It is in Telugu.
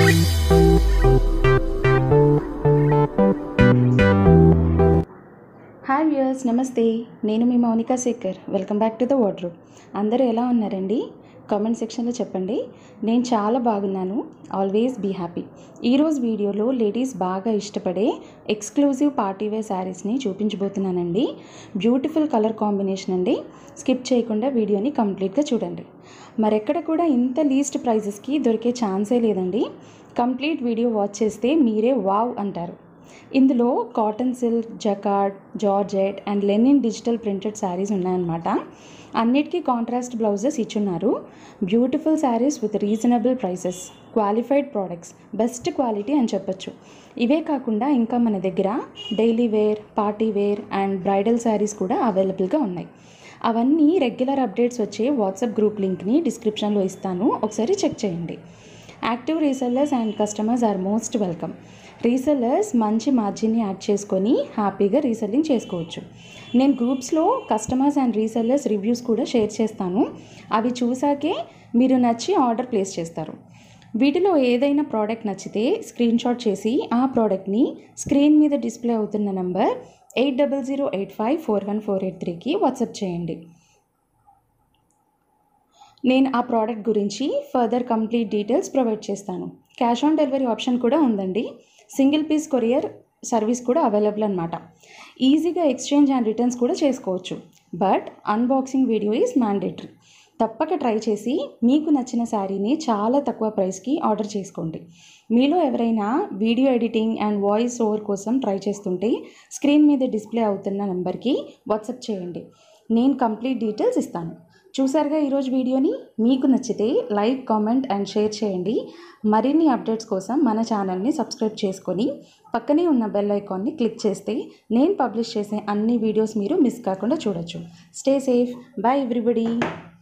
హాయ్ వ్యూయర్స్ నమస్తే నేను మీ Mounika Shekar welcome back to the wardrobe అందరూ ఎలా ఉన్నారండి కామెంట్ సెక్షన్లో చెప్పండి నేను చాలా బాగున్నాను ఆల్వేస్ బీ హ్యాపీ ఈరోజు వీడియోలో లేడీస్ బాగా ఇష్టపడే ఎక్స్క్లూజివ్ పార్టీ వేర్ శారీస్ని చూపించబోతున్నానండి బ్యూటిఫుల్ కలర్ కాంబినేషన్ అండి స్కిప్ చేయకుండా వీడియోని కంప్లీట్గా చూడండి మరెక్కడ కూడా ఇంత లీస్ట్ ప్రైజెస్కి దొరికే ఛాన్సే లేదండి కంప్లీట్ వీడియో వాచ్ చేస్తే మీరే వావ్ అంటారు ఇందులో cotton silk jacquard georgette and linen digital printed saris ఉన్నాయన్నమాట అన్నిటికీ కాంట్రాస్ట్ బ్లౌజెస్ ఇచ్చున్నారు beautiful saris with reasonable prices qualified products best quality అని చెప్పొచ్చు ఇవే కాకుండా ఇంకా మన దగ్గర daily wear party wear and bridal saris కూడా అవైలబుల్గా ఉన్నాయి అవన్నీ రెగ్యులర్ అప్డేట్స్ వచ్చే వాట్సాప్ గ్రూప్ లింక్ని డిస్క్రిప్షన్లో ఇస్తాను ఒకసారి చెక్ చేయండి active resellers and customers are most welcome resellers మంచి మార్జిన్ని యాడ్ చేసుకొని హ్యాపీగా రీసెల్లింగ్ చేసుకోవచ్చు నేను గ్రూప్స్లో కస్టమర్స్ అండ్ రీసెల్లర్స్ రివ్యూస్ కూడా షేర్ చేస్తాను అవి చూసాకే మీరు నచ్చి ఆర్డర్ ప్లేస్ చేస్తారు వీటిలో ఏదైనా ప్రోడక్ట్ నచ్చితే స్క్రీన్ షాట్ చేసి ఆ ప్రోడక్ట్ని స్క్రీన్ మీద డిస్ప్లే అవుతున్న number eight double zero eight five four one four eight త్రీకి వాట్సాప్ చేయండి నేను ఆ ప్రోడక్ట్ గురించి ఫర్దర్ కంప్లీట్ డీటెయిల్స్ ప్రొవైడ్ చేస్తాను క్యాష్ ఆన్ డెలివరీ ఆప్షన్ కూడా ఉందండి సింగిల్ పీస్ కొరియర్ సర్వీస్ కూడా అవైలబుల్ అనమాట ఈజీగా ఎక్స్చేంజ్ అండ్ రిటర్న్స్ కూడా చేసుకోవచ్చు but unboxing video is mandatory తప్పక ట్రై చేసి మీకు నచ్చిన శారీని చాలా తక్కువ ప్రైస్కి ఆర్డర్ చేసుకోండి మీలో ఎవరైనా video editing and voice over కోసం ట్రై చేస్తుంటే స్క్రీన్ మీద డిస్ప్లే అవుతున్న నెంబర్కి వాట్సాప్ చేయండి నేను కంప్లీట్ డీటెయిల్స్ ఇస్తాను చూసారుగా ఈరోజు వీడియోని మీకు నచ్చితే లైక్ కామెంట్ అండ్ షేర్ చేయండి మరిన్ని అప్డేట్స్ కోసం మన ఛానల్ని సబ్స్క్రైబ్ చేసుకొని పక్కనే ఉన్న బెల్ ఐకాన్ని క్లిక్ చేస్తే నేను పబ్లిష్ చేసే అన్ని వీడియోస్ మీరు మిస్ కాకుండా చూడొచ్చు స్టే సేఫ్ బాయ్ ఎవ్రీబడి